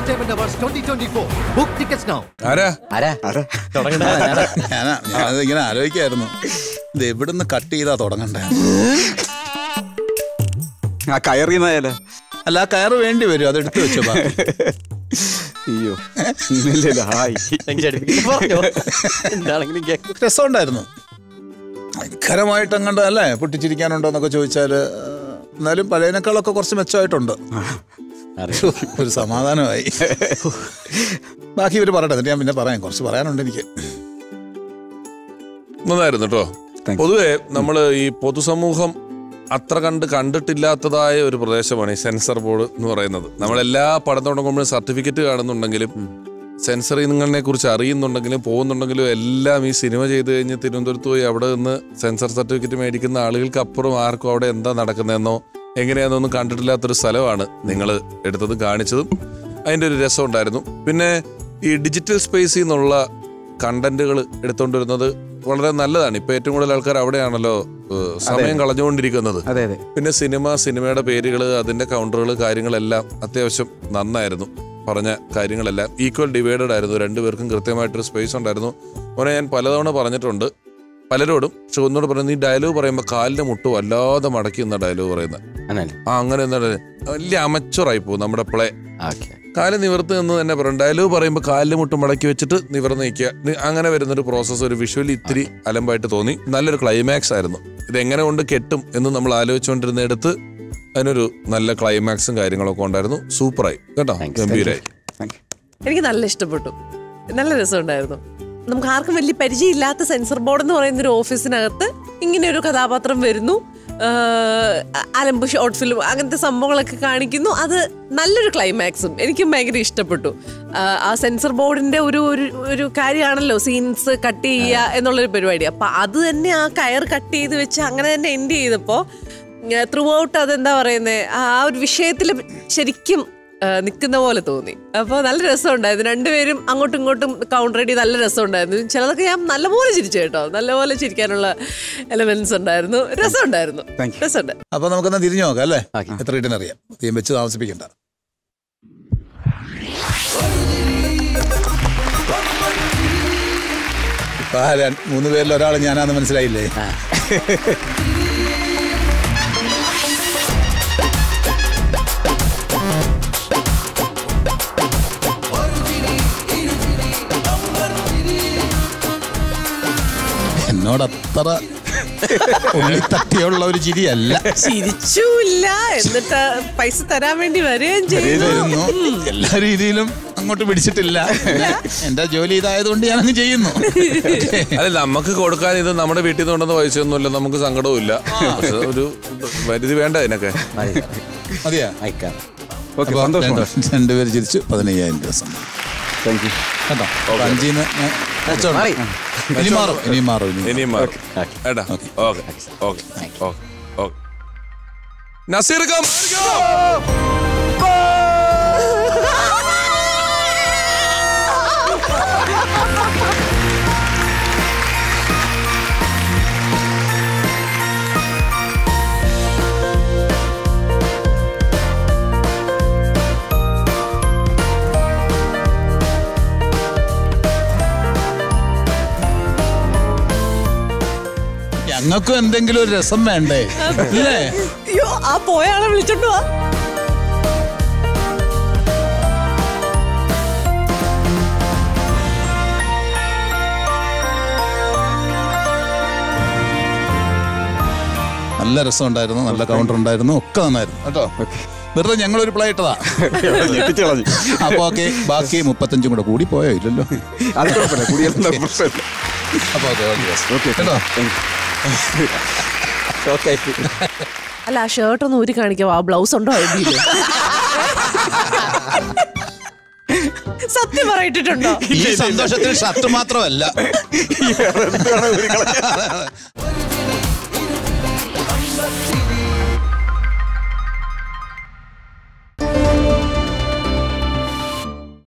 Entertainment Awards 2024. Book tickets now. ആരാ ആരാ ഞാനാ ഞാനത് ഇങ്ങനെ ആലോചിക്കായിരുന്നു ഇത് എവിടുന്ന് കട്ട് ചെയ്താ തുടങ്ങണ്ടേ ആ കയറിയെന്നായാലോ അല്ല ആ കയറ് വേണ്ടി വരും അത് എടുത്തു വെച്ചോ ബാക്കി. അയ്യോ ഇല്ലില്ല ഹായ് എന്താണെങ്കിലും കേൾക്കും രസമുണ്ടായിരുന്നു ഭയങ്കരമായിട്ട് അങ്ങോട്ട് അല്ലേ പൊട്ടിച്ചിരിക്കാനുണ്ടോ എന്നൊക്കെ ചോദിച്ചാല് എന്നാലും പഴയതിനേക്കാളൊക്കെ കുറച്ച് മെച്ചമായിട്ടുണ്ട് ഒരു സമാധാനമായി ബാക്കി ഇവര് പറയട്ടെ എന്നിട്ട് ഞാൻ പിന്നെ പറയാം കുറച്ച് പറയാനുണ്ട് എനിക്ക് നന്നായിരുന്നു കേട്ടോ Thank you. പൊതുവെ നമ്മൾ ഈ പൊതുസമൂഹം അത്ര കണ്ട് കണ്ടിട്ടില്ലാത്തതായ ഒരു പ്രദേശമാണ് ഈ സെൻസർ ബോർഡ് എന്ന് പറയുന്നത് നമ്മളെല്ലാ പഠനം തുടങ്ങുമ്പോഴും സർട്ടിഫിക്കറ്റ് കാണുന്നുണ്ടെങ്കിലും സെൻസറിനെ കുറിച്ച് അറിയുന്നുണ്ടെങ്കിലും പോകുന്നുണ്ടെങ്കിലും എല്ലാം ഈ സിനിമ ചെയ്ത് കഴിഞ്ഞ് തിരുവനന്തപുരത്ത് പോയി അവിടെ നിന്ന് സെൻസർ സർട്ടിഫിക്കറ്റ് മേടിക്കുന്ന ആളുകൾക്ക് അപ്പുറം ആർക്കും അവിടെ എന്താ നടക്കുന്നതെന്നോ എങ്ങനെയാണെന്നൊന്നും കണ്ടിട്ടില്ലാത്തൊരു സ്ഥലമാണ് നിങ്ങൾ എടുത്തതും കാണിച്ചതും അതിൻ്റെ ഒരു രസം ഉണ്ടായിരുന്നു പിന്നെ ഈ ഡിജിറ്റൽ സ്പേസിൽ നിന്നുള്ള കണ്ടന്റുകൾ എടുത്തുകൊണ്ടിരുന്നത് വളരെ നല്ലതാണ് ഇപ്പൊ ഏറ്റവും കൂടുതൽ ആൾക്കാർ അവിടെയാണല്ലോ ഏഹ്, സമയം കളഞ്ഞുകൊണ്ടിരിക്കുന്നത് അതെ അതെ പിന്നെ സിനിമ സിനിമയുടെ പേരുകൾ അതിന്റെ കൗണ്ടറുകൾ കാര്യങ്ങളെല്ലാം അത്യാവശ്യം നന്നായിരുന്നു പറഞ്ഞ കാര്യങ്ങളെല്ലാം ഈക്വൽ ഡിവൈഡഡ് ആയിരുന്നു രണ്ടുപേർക്കും കൃത്യമായിട്ടൊരു സ്പേസ് ഉണ്ടായിരുന്നു മോനെ ഞാൻ പലതവണ പറഞ്ഞിട്ടുണ്ട് പലരോടും പക്ഷെ ഒന്നുകൂടെ പറയുന്നത് ഈ ഡയലോഗ് പറയുമ്പോൾ കാലിന്റെ മുട്ട് വല്ലാതെ മടക്കി എന്ന ഡയലോഗ് പറയുന്നത് ആണല്ലേ ആ അങ്ങനെ എന്താണ് വലിയ അമച്ചുറായി പോകും നമ്മുടെ പ്ലേ ഓക്കെ കാല് നിവർത്ത് നിന്ന് തന്നെ പറയും ഡയലോഗ് പറയുമ്പോൾ കാലിന് മുട്ട് മടക്കി വെച്ചിട്ട് നിവർന്ന് നിൽക്കുക നി- അങ്ങനെ വരുന്നൊരു പ്രോസസ്സ് ഒരു വിഷ്വലി ഇത്തിരി അലമ്പായിട്ട് തോന്നി നല്ലൊരു ക്ലൈമാക്സ് ആയിരുന്നു ഇത് എങ്ങനെ കൊണ്ട് കെട്ടും എന്ന് നമ്മൾ ആലോചിച്ചുകൊണ്ടിരുന്നിടത്ത് അതിനൊരു നല്ല ക്ലൈമാക്സും കാര്യങ്ങളൊക്കെ ഉണ്ടായിരുന്നു സൂപ്പറായി കേട്ടോ Thanks. ഗംഭീരായി താങ്ക് യു എനിക്ക് നല്ല ഇഷ്ടപ്പെട്ടു നല്ല രസമുണ്ടായിരുന്നു നമുക്ക് ആർക്കും വലിയ പരിചയമില്ലാത്ത സെൻസർ ബോർഡ് എന്ന് പറയുന്ന ഒരു ഓഫീസിനകത്ത് ഇങ്ങനെ ഒരു കഥാപാത്രം വരുന്നു ആഹ് അലമ്പ് ഷോർട്ട് ഫിലിം അങ്ങനത്തെ സംഭവങ്ങളൊക്കെ കാണിക്കുന്നു അത് നല്ലൊരു ക്ലൈമാക്സും എനിക്കും ഭയങ്കര ഇഷ്ടപ്പെട്ടു ആഹ് ആ സെൻസർ ബോർഡിന്റെ ഒരു ഒരു ഒരു കാര്യമാണല്ലോ സീൻസ് കട്ട് ചെയ്യുക എന്നുള്ളൊരു പരിപാടി അപ്പൊ അത് തന്നെ ആ കയർ കട്ട് ചെയ്ത് വെച്ച് അങ്ങനെ തന്നെ എൻഡ് ചെയ്തപ്പോൾ ത്രൂ ഔട്ട് അതെന്താ പറയുന്നത് ആ ഒരു വിഷയത്തിൽ ശരിക്കും നിൽക്കുന്ന പോലെ തോന്നി അപ്പോൾ നല്ല രസമുണ്ടായിരുന്നു രണ്ടുപേരും അങ്ങോട്ടും ഇങ്ങോട്ടും കൗണ്ടർ അടി നല്ല രസമുണ്ടായിരുന്നു ചിലതൊക്കെ ഞാൻ നല്ലപോലെ ചിരിച്ചു കേട്ടോ നല്ലപോലെ ചിരിക്കാനുള്ള എലമെന്റ്സ് ഉണ്ടായിരുന്നു രസമുണ്ടായിരുന്നു Thank you. രസമുണ്ട് അപ്പൊ നമുക്കൊന്ന് തിരിഞ്ഞു നോക്കാം അല്ലേ Okay. എത്ര ഇട്ടെന്ന് അറിയാം തീം വെച്ച് താമസിപ്പിക്കണ്ട ഇപ്പൊ ആ രണ്ട്- മൂന്ന് പേരിൽ ഒരാൾ ഞാനാന്ന് മനസ്സിലായില്ലേ എന്നോട് അത്ര ഉള്ളിത്തട്ടിയുള്ള ഒരു ചിരിയല്ല ചിരിച്ചുമില്ല എന്നിട്ട് പൈസ തരാൻ വേണ്ടി വരികയും ചെയ്തു ചെയ്യുന്നു എല്ലാ രീതിയിലും അങ്ങോട്ട് പിടിച്ചിട്ടില്ല എന്റെ ജോലി ഇതായതുകൊണ്ട് ഞാനങ്ങ് ചെയ്യുന്നു അല്ല നമുക്ക് കൊടുക്കാൻ ഇത് നമ്മുടെ വീട്ടിൽ നിന്ന് കൊണ്ടുവന്ന പൈസയൊന്നുമില്ല നമുക്ക് സങ്കടവും ഇല്ല പക്ഷെ ഒരു പരിധി വേണ്ട ഇതിനൊക്കെ മതിയാ അയക്കാം ഓക്കെ അപ്പൊ സന്തോഷം രണ്ട് രണ്ടുപേര് ചിരിച്ചു പതിനയ്യായിരം രൂപ സമ്മാനം താങ്ക് യു കേട്ടോ അപ്പൊ അഞ്ചിന്ന് ഞാൻ വെച്ചോളാം. മാറി. ഇനി മാറും ഇനി മാറും ഇനി ഇനിയും മാറും ഓക്കെ ഏട്ടാ okay okay okay okay Naseer come ഞങ്ങൾക്കും എന്തെങ്കിലും ഒരു രസം വേണ്ടേ ഇല്ലേ അയ്യോ ആ പോയ ആളെ വിളിച്ചോണ്ട് വാ നല്ല രസം ഉണ്ടായിരുന്നു നല്ല കൗണ്ടർ ഉണ്ടായിരുന്നു ഒക്കെ നന്നായിരുന്നു കേട്ടോ വെറുതെ ഞങ്ങളൊരു പ്ലേ ഇട്ടതാ ഞെട്ടിച്ച് കളഞ്ഞു അപ്പൊ ഓക്കെ ബാക്കി മുപ്പത്തഞ്ചും കൂടെ കൂടി പോയോ ഇല്ലല്ലോ അത് കുഴപ്പമില്ല കുടിയെല്ലാം പ്രശ്നമില്ല അപ്പൊ ഓക്കെ ഓക്കെ കേട്ടോ ഓക്കെ അല്ല ആ ഷർട്ട് ഒന്ന് ഊരി കാണിക്കാവോ ആ ബ്ലൗസ് ഉണ്ടോ എഴുതിയില്ലേ സത്യം പറയിട്ടിട്ടുണ്ടോ ഈ സന്തോഷത്തിൽ ഷർട്ട് മാത്രമല്ല